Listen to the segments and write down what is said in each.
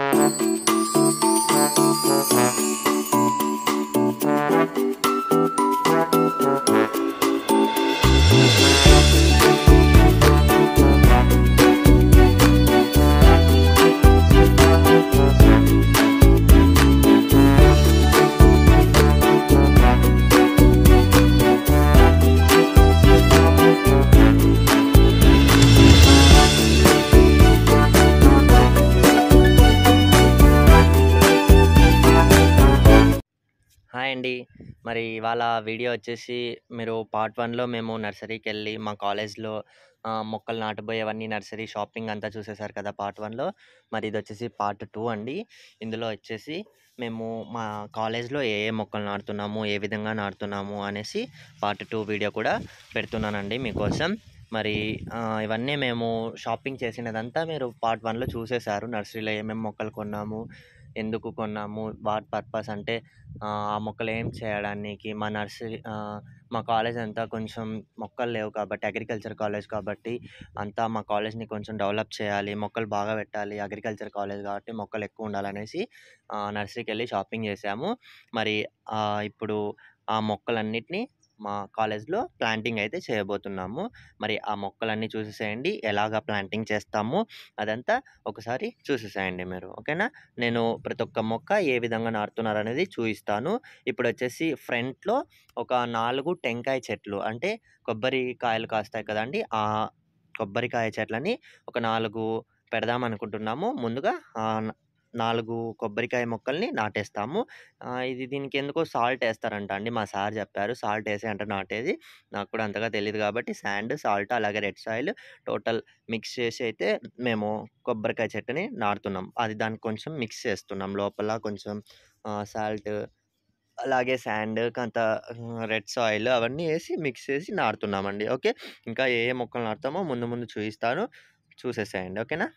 Hi అండి. మరి ఇవాళ వీడియో వచ్చేసి మీరు పార్ట్ 1లో మేము నర్సరీకెళ్ళి మా కాలేజ్‌లో ఆహ్, మొక్కలు నాటబోయేవన్నీ నర్సరీ షాపింగ్ అంతా చూసేసారు కదా! పార్ట్ 1లో. మరి ఇదొచ్చేసి పార్ట్ 2 అండి. ఇందులో వచ్చేసి మేము మా కాలేజ్‌లో ఏ ఏ మొక్కలు నాటుతున్నాము, ఏ విధంగా నాటుతున్నాము అనేసి పార్ట్ 2 వీడియో కూడా పెడుతున్నానండి మీకోసం. మరి ఆహ్, ఇవన్నీ మేము షాపింగ్ చేసినదంతా మీరు పార్ట్ 1లో చూసేసారు. నర్సరీలో ఏమేం మొక్కలు కొన్నాము, ఎందుకు కొన్నాము, వాట్ పర్పస్ అంటే ఆహ్, ఆ మొక్కలు ఏం చేయడానికి మా నర్సరీ ఆహ్, మా కాలేజ్ అంతా కొంచెం మొక్కలు లేవు కాబట్టి అగ్రికల్చర్ కాలేజ్ కాబట్టి అంతా మా కాలేజ్‌ని కొంచెం డెవలప్ చేయాలి. మొక్కలు బాగా పెట్టాలి. అగ్రికల్చర్ కాలేజ్ కాబట్టి మొక్కలు ఎక్కువ ఉండాలనేసి ఆహ్, నర్సరీకెళ్ళి షాపింగ్ చేశాము. మరి ఆహ్, ఇప్పుడు ఆ మొక్కలన్నిటిని మా కాలేజ్‌లో ప్లాంటింగ్ అయితే చేయబోతున్నాము. మరి ఆ మొక్కలన్నీ చూసేసేయండి. ఎలాగా ప్లాంటింగ్ చేస్తాము అదంతా ఒకసారి చూసేసేయండి మీరు. ఓకేనా? నేను ప్రతి ఒక్క మొక్క ఏ విధంగా నాటుతున్నారనేది చూయిస్తాను. ఇప్పుడొచ్చేసి ఫ్రంట్‌లో ఒక 4 టెంకాయ చెట్లు అంటే కొబ్బరి కాయలు కాస్తాయి కదండీ! ఆ కొబ్బరికాయ చెట్లని ఒక 4 పెడదామనుకుంటున్నాము. ముందుగా ఆహ్, 4 కొబ్బరికాయ మొక్కల్ని నాటేస్తాము. ఆహ్, ఇది దీనికెందుకో సాల్ట్ ఏస్తారంట అండి. మా సార్ చెప్పారు. సాల్ట్ ఏసే అంట నాటేది. నాకు కూడా అంతగా తెలీదు కాబట్టి సాండ్, సాల్ట్ అలాగే రెడ్ సాయిల్ టోటల్ మిక్స్ చేసి అయితే మేము కొబ్బరికాయ చెట్టుని నాటుతున్నాం. అది దానికి కొంచెం మిక్స్ చేస్తున్నాం. లోపల కొంచెం ఆహ్, సాల్ట్ అలాగే సాండ్ కొంత ఆహ్, రెడ్ సాయిల్ అవన్నీ ఏసి మిక్స్ చేసి నాటుతున్నామండి. ఓకే. ఇంకా ఏ ఏ మొక్కలు నాటుతామో ముందు ముందు చూయిస్తాను. చూసేసేయండి. ఓకేనా?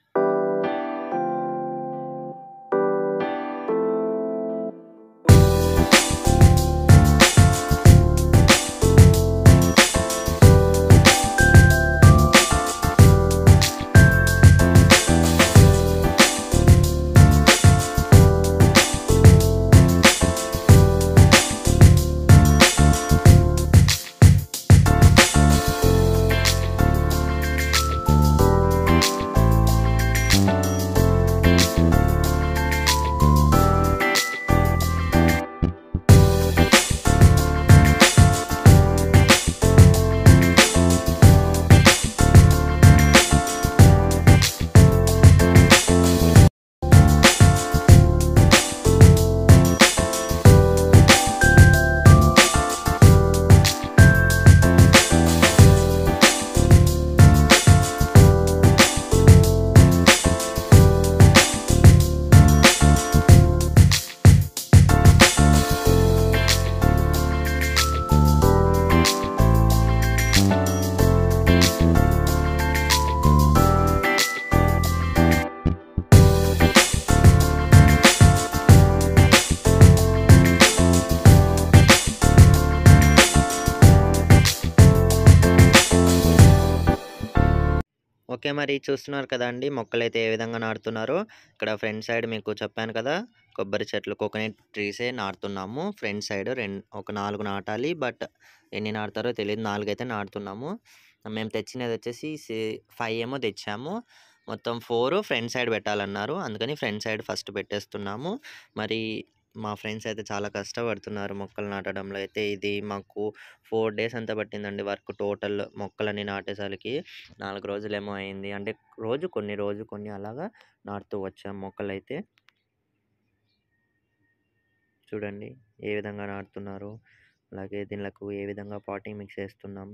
ఓకే. మరి చూస్తున్నారు కదండీ! మొక్కలైతే ఏ విధంగా నాటుతున్నారో. ఇక్కడ ఫ్రంట్ సైడ్ మీకు చెప్పాను కదా! కొబ్బరి చెట్లు కోకోనట్ ట్రీసే నాటుతున్నాము. ఫ్రంట్ సైడ్ రెం ఒక 4 నాటాలి. బట్ ఎన్ని నాటుతారో తెలీదు. 4 అయితే నాటుతున్నాము. మేము తెచ్చినదొచ్చేసి సి 5 ఏమో తెచ్చాము. మొత్తం 4 ఫ్రంట్ సైడ్ పెట్టాలన్నారు. అందుకని ఫ్రంట్ సైడ్ ఫస్ట్ పెట్టేస్తున్నాము. మరి మా ఫ్రెండ్స్ అయితే చాలా కష్టపడుతున్నారు మొక్కలు నాటడంలో అయితే. ఇది మాకు 4 డేస్ అంతా పట్టిందండి వర్క్ టోటల్ మొక్కలన్నీ నాటేసరికి. 4 రోజులేమో అయింది. అంటే రోజు కొన్ని, రోజు కొన్ని అలాగా నాటుతూ వచ్చాం మొక్కలైతే. చూడండి ఏ విధంగా నాటుతున్నారో. అలాగే దీనిలకు ఏ విధంగా పాటింగ్ మిక్స్ చేస్తున్నాం.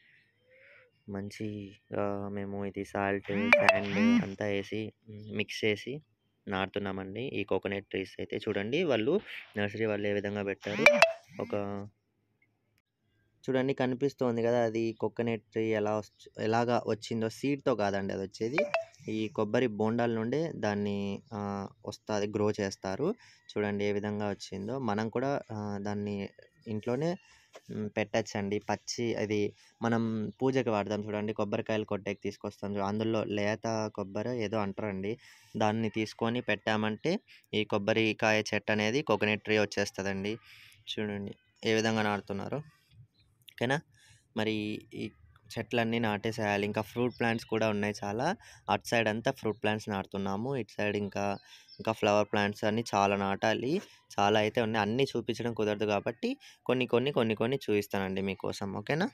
మంచిగా మేము ఇది సాల్ట్, సాండ్ అంతా ఏసి మిక్స్ చేసి నాటుతున్నామండి. ఈ కోకోనట్ ట్రీస్ అయితే చూడండి వాళ్ళు నర్సరీ వాళ్ళు ఏ విధంగా పెట్టారు. ఒక చూడండి కనిపిస్తోంది కదా! అది కోకోనట్ ట్రీ ఎలా వచ్ ఎలాగా వచ్చిందో సీడ్‌తో కాదండి అదొచ్చేది. ఈ కొబ్బరి బోండాల నుండే దాన్ని ఆహ్, వస్తాది గ్రో చేస్తారు. చూడండి ఏ విధంగా వచ్చిందో. మనం కూడా ఆహ్, దాన్ని ఇంట్లోనే హ్మ్, పెట్టొచ్చండి. పచ్చి అది మనం పూజకి వాడతాం చూడండి కొబ్బరికాయలు కొట్టేకి తీసుకొస్తాం చూడు అందులో లేత కొబ్బరో ఏదో అంటారండి. దాన్ని తీసుకొని పెట్టామంటే ఈ కొబ్బరికాయ చెట్టు అనేది కోకోనట్ ట్రీ వచ్చేస్తదండి. చూడండి ఏ విధంగా నాటుతున్నారో. ఓకేనా? మరి ఈ చెట్లన్నీ నాటేసేయాలి. ఇంకా ఫ్రూట్ ప్లాంట్స్ కూడా ఉన్నాయి చాలా. అటు సైడ్ అంతా ఫ్రూట్ ప్లాంట్స్ నాటుతున్నాము. ఇటు సైడ్ ఇంకా, ఇంకా ఫ్లవర్ ప్లాంట్స్ అన్నీ చాలా నాటాలి. చాలా అయితే ఉన్నాయి. అన్నీ చూపించడం కుదరదు కాబట్టి కొన్ని, కొన్ని, కొన్ని, కొన్ని చూపిస్తానండి మీకోసం. ఓకేనా?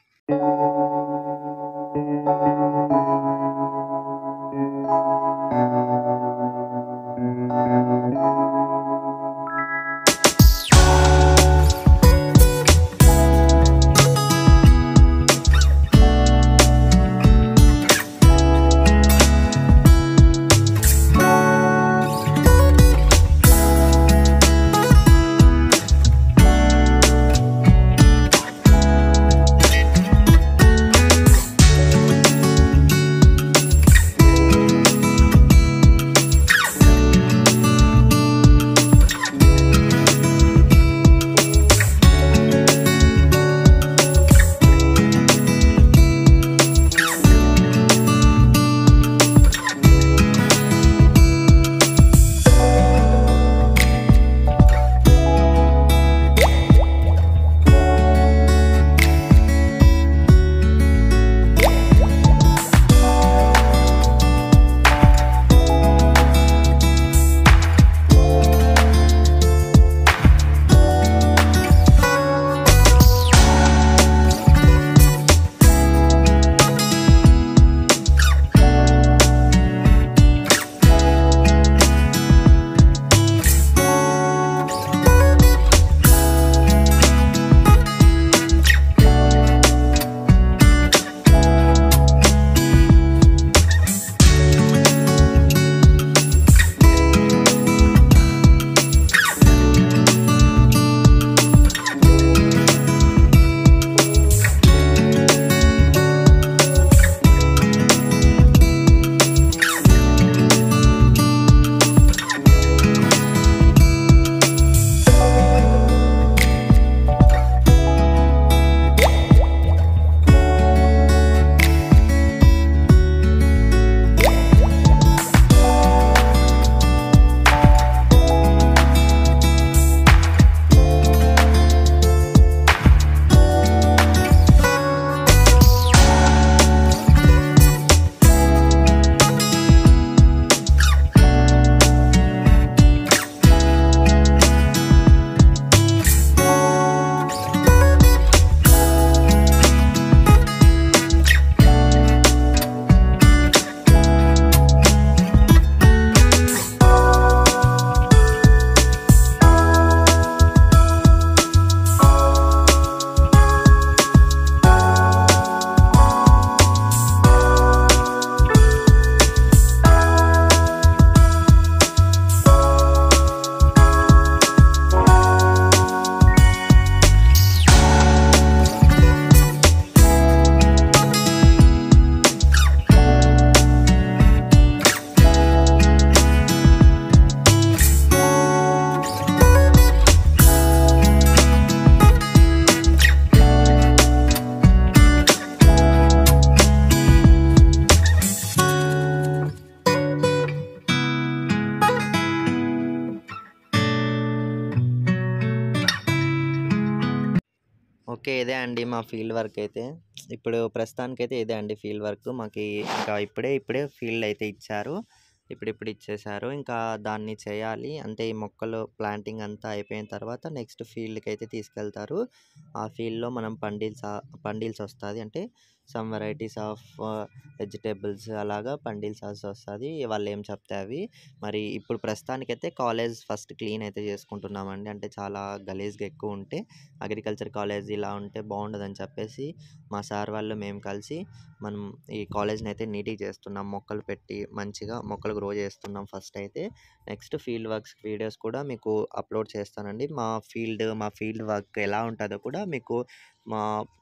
ఓకే. ఇదే అండి మా ఫీల్డ్ వర్క్ అయితే. ఇప్పుడు ప్రస్తుతానికైతే ఇదే అండి ఫీల్డ్ వర్క్. మాకి ఇంకా ఇప్పుడే, ఇప్పుడే ఫీల్డ్ అయితే ఇచ్చారు. ఇప్పుడిప్పుడు ఇచ్చేశారు. ఇంకా దాన్ని చేయాలి. అంటే ఈ మొక్కలు ప్లాంటింగ్ అంతా అయిపోయిన తర్వాత నెక్స్ట్ ఫీల్డ్‌కైతే తీసుకెళ్తారు. ఆ ఫీల్డ్‌లో మనం పండిల్సా పండిల్సొస్తది. అంటే సమ్ వెరైటీస్ ఆఫ్ వెజిటబుల్స్ అలాగా పండిల్సాల్సి వస్తది. వాళ్ళేం చెప్తే అవి. మరి ఇప్పుడు ప్రస్తుతానికైతే కాలేజ్ ఫస్ట్ క్లీన్ అయితే చేసుకుంటున్నామండి. అంటే చాలా గలీజ్‌గా ఎక్కువుంటే అగ్రికల్చర్ కాలేజ్ ఇలా ఉంటే బావుండదని చెప్పేసి మా సార్ వాళ్ళు మేము కలిసి మనం ఈ కాలేజ్‌నైతే నీట్‌గా చేస్తున్నాం. మొక్కలు పెట్టి మంచిగా మొక్కలు గ్రో చేస్తున్నాం ఫస్ట్ అయితే. నెక్స్ట్ ఫీల్డ్ వర్క్స్ వీడియోస్ కూడా మీకు అప్‌లోడ్ చేస్తానండి. మా ఫీల్డ్, మా ఫీల్డ్ వర్క్ ఎలా ఉంటదో కూడా మీకు మా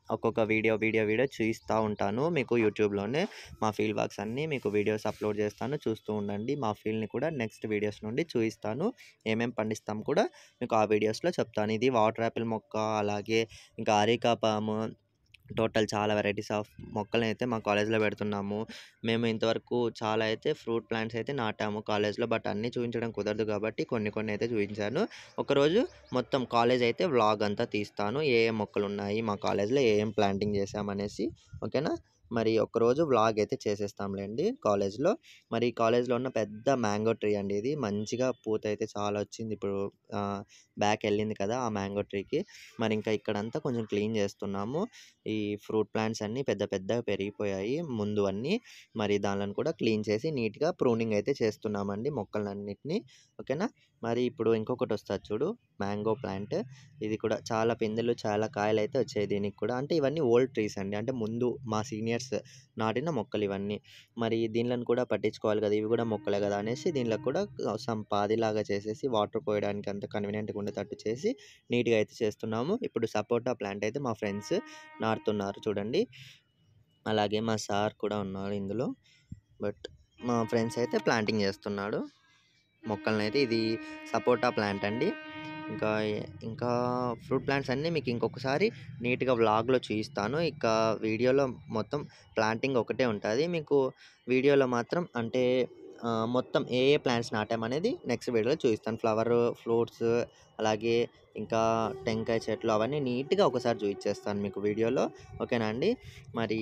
ఒక్కొక్క వీడియో, వీడియో, వీడియో చూయిస్తా ఉంటాను. మీకు యూట్యూబ్‌లోనే మా ఫీల్డ్ వర్క్స్ అన్నీ మీకు వీడియోస్ అప్‌లోడ్ చేస్తాను. చూస్తూ ఉండండి. మా ఫీల్డ్‌ని కూడా నెక్స్ట్ వీడియోస్ నుండి చూయిస్తాను. ఏమేం పండిస్తాం కూడా మీకు ఆ వీడియోస్‌లో చెప్తాను. ఇది వాటర్ యాపిల్ మొక్క, అలాగే ఇంకా అరేకా పాము టోటల్ చాలా వెరైటీస్ ఆఫ్ మొక్కలనైతే మా కాలేజ్‌లో పెడుతున్నాము. మేము ఇంతవరకు చాలా అయితే ఫ్రూట్ ప్లాంట్స్ అయితే నాటాము కాలేజ్‌లో. బట్ అన్నీ చూయించడం కుదరదు కాబట్టి కొన్ని కొన్ని అయితే చూయించాను. ఒకరోజు మొత్తం కాలేజ్ అయితే వ్లాగ్ అంతా తీస్తాను. ఏ ఏ మొక్కలున్నాయి మా కాలేజ్‌లో ఏం ప్లాంటింగ్ చేశామనేసి. ఓకేనా? మరి ఒకరోజు వ్లాగ్ అయితే చేసేస్తాంలెండి కాలేజ్‌లో. మరి కాలేజ్‌లో ఉన్న పెద్ద మ్యాంగో ట్రీ అండి ఇది. మంచిగా పూతయితే చాలా వచ్చింది. ఇప్పుడు ఆహ్, బ్యాక్ ఎళ్ళింది కదా! ఆ మ్యాంగో ట్రీకి. మరి ఇంకా ఇక్కడంతా కొంచెం క్లీన్ చేస్తున్నాము. ఈ ఫ్రూట్ ప్లాంట్స్ అన్నీ పెద్ద పెద్దగా పెరిగిపోయాయి ముందు అన్నీ. మరి దాన్లను కూడా క్లీన్ చేసి నీట్‌గా ప్రూనింగ్ అయితే చేస్తున్నామండి మొక్కలన్నిటిని. ఓకేనా? మరి ఇప్పుడు ఇంకొకటొస్తది చూడు మ్యాంగో ప్లాంట్. ఇది కూడా చాలా పిందెలు, చాలా కాయలైతే వచ్చాయి దీనికి కూడా. అంటే ఇవన్నీ ఓల్డ్ ట్రీస్ అండి. అంటే ముందు మా సీనియర్స్ నాటిన మొక్కలు ఇవన్నీ. మరి దీనిలను కూడా పట్టించుకోవాలి కదా! ఇవి కూడా మొక్కలే కదా! అనేసి దీనిలో కూడా సమ్ పాదిలాగా చేసేసి వాటర్ పోయడానికి అంత కన్వీనియంట్‌గా ఉండేటట్టు చేసి నీట్‌గా అయితే చేస్తున్నాము. ఇప్పుడు సపోటా ప్లాంట్ అయితే మా ఫ్రెండ్స్ నాటుతున్నారు చూడండి. అలాగే మా సార్ కూడా ఉన్నారు ఇందులో. బట్ మా ఫ్రెండ్స్ అయితే ప్లాంటింగ్ చేస్తున్నాడు. మొక్కలనైతే ఇది సపోటా ప్లాంట్ అండి. ఇంకా ఇంకా ఫ్రూట్ ప్లాంట్స్ అన్నీ మీకు ఇంకొకసారి నీట్‌గా వ్లాగ్‌లో చూయిస్తాను. ఇక వీడియోలో మొత్తం ప్లాంటింగ్ ఒకటే ఉంటది. మీకు వీడియోలో మాత్రం అంటే ఆహ్, మొత్తం ఏ ఏ ప్లాంట్స్ నాటామనేది నెక్స్ట్ వీడియోలో చూయిస్తాను. ఫ్లవరు, ఫ్రూట్స్ అలాగే ఇంకా టెంకాయ చెట్లు అవన్నీ నీట్‌గా ఒకసారి చూయిచ్చేస్తాను మీకు వీడియోలో. ఓకేనా అండి? మరి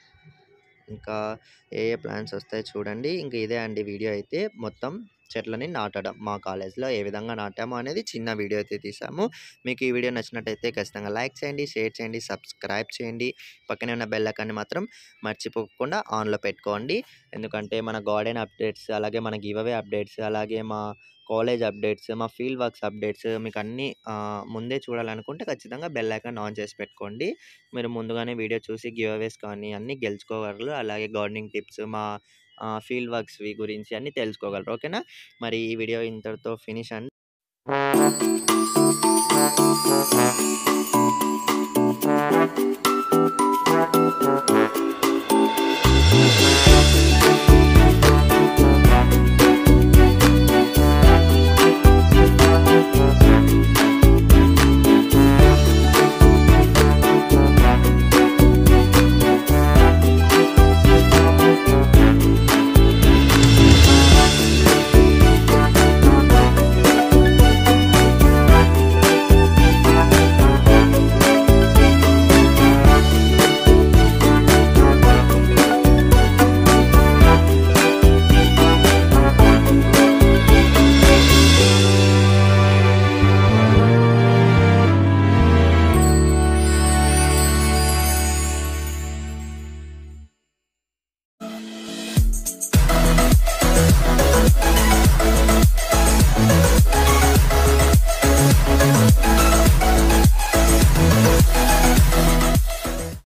ఇంకా ఏ ఏ ప్లాంట్స్ వస్తాయో చూడండి. ఇంక ఇదే అండి వీడియో అయితే మొత్తం చెట్లని నాటడం. మా కాలేజ్‌లో ఏ విధంగా నాటామో అనేది చిన్న వీడియో అయితే తీసాము. మీకు ఈ వీడియో నచ్చినట్టయితే ఖచ్చితంగా లైక్ చేయండి, షేర్ చేయండి, సబ్స్క్రైబ్ చేయండి. పక్కనే ఉన్న బెల్ ఐకాన్‌ని మాత్రం మర్చిపోకుండా ఆన్‌లో పెట్టుకోండి. ఎందుకంటే మన గార్డెన్ అప్డేట్స్, అలాగే మన గివ్ అవే అప్డేట్స్, అలాగే మా కాలేజ్ అప్డేట్స్, మా ఫీల్డ్ వర్క్స్ అప్డేట్స్ మీకు అన్నీ ఆహ్, ముందే చూడాలనుకుంటే ఖచ్చితంగా బెల్ ఐకాన్ ఆన్ చేసి పెట్టుకోండి. మీరు ముందుగానే వీడియో చూసి గివ్ అవేస్ కానీ అన్నీ గెలుచుకోగలరు. అలాగే గార్డెనింగ్ టిప్స్, మా ఆహ్, ఫీల్డ్ వర్క్స్‌వి గురించి అన్నీ తెలుసుకోగలరు. ఓకేనా? మరి ఈ వీడియో ఇంతటితో ఫినిష్ అండి. Thank you.